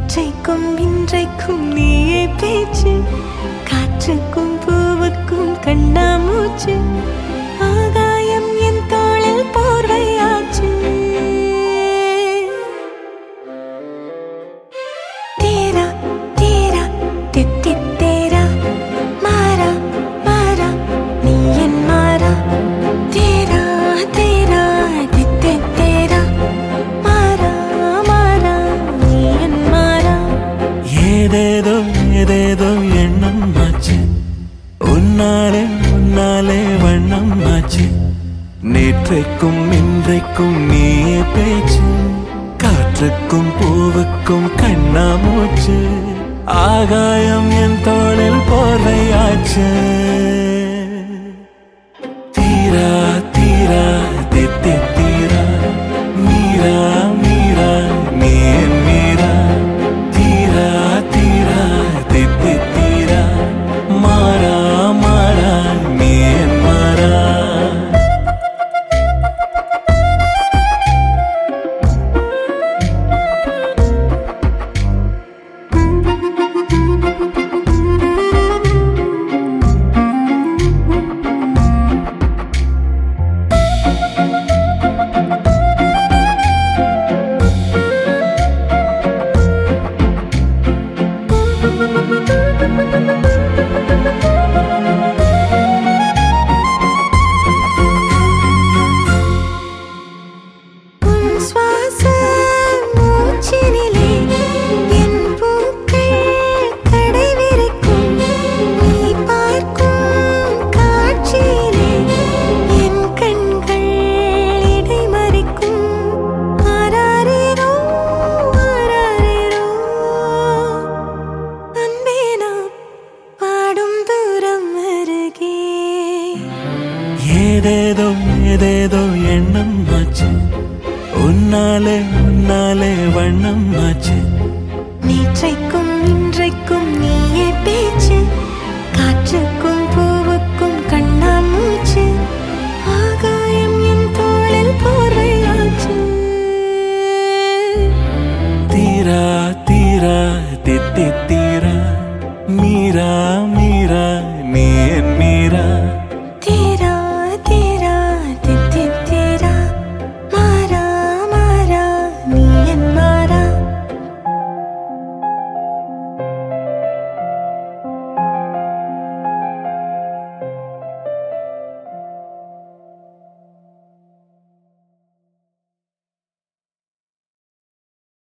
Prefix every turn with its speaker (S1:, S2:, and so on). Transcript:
S1: நேற்றைக்கும் இன்றைக்கும் நீயே பேச்சு காற்றுக்கும் பூவுக்கும் கண்ணாமூச்சு ஆகாயம் என் தோளில் போர்வையாச்சு தேரா தேரா தித்தி தேரா மாறா மாறா நீ என் மாறா தேரா தேரா தித்தி தேரா மாறா மாறா நீ என் மாறா
S2: ஏதேதோ ஏதேதோ எண்ணம் ஆச்சு உன்னாலே உன்னாலே வண்ணம் ஆச்சு நேற்றைக்கும் இன்றைக்கும் நீயே பேச்சு காற்றுக்கும் பூவுக்கும் கண்ணாமூச்சு ஆகாயம் என் தோளில் போர்வையாச்சு தீரா தீரா தித்தி தீரா மீரா மீரா நீ என் மீரா தீரா தீரா தித்தி தீரா மாறா மாறா நீ என் மாறா
S1: உன் சுவாச மூச்சினிலே என் பூக்கள் கடைவிரிக்கும் நீ பார்க்கும் காட்சியிலே என் கண்கள் இடைமறிக்கும் ஆராரிரோ ஆராரிரோ அன்பே நாம் பாடும் தூரம் அருகே
S2: ஏதேதோ ஏதேதோ எண்ணம் ஆச்சு உன்னாலே உன்னாலே வண்ணம் ஆச்சு
S1: நேற்றைக்கும் இன்றைக்கும் நீயே பேச்சு காற்றுக்கும் பூவுக்கும் கண்ணாமூச்சு ஆகாயம் என் தோளில் போர்வையாச்சு
S2: தீரா தீரா தித்தி தீரா மீரா மீரா நீ என்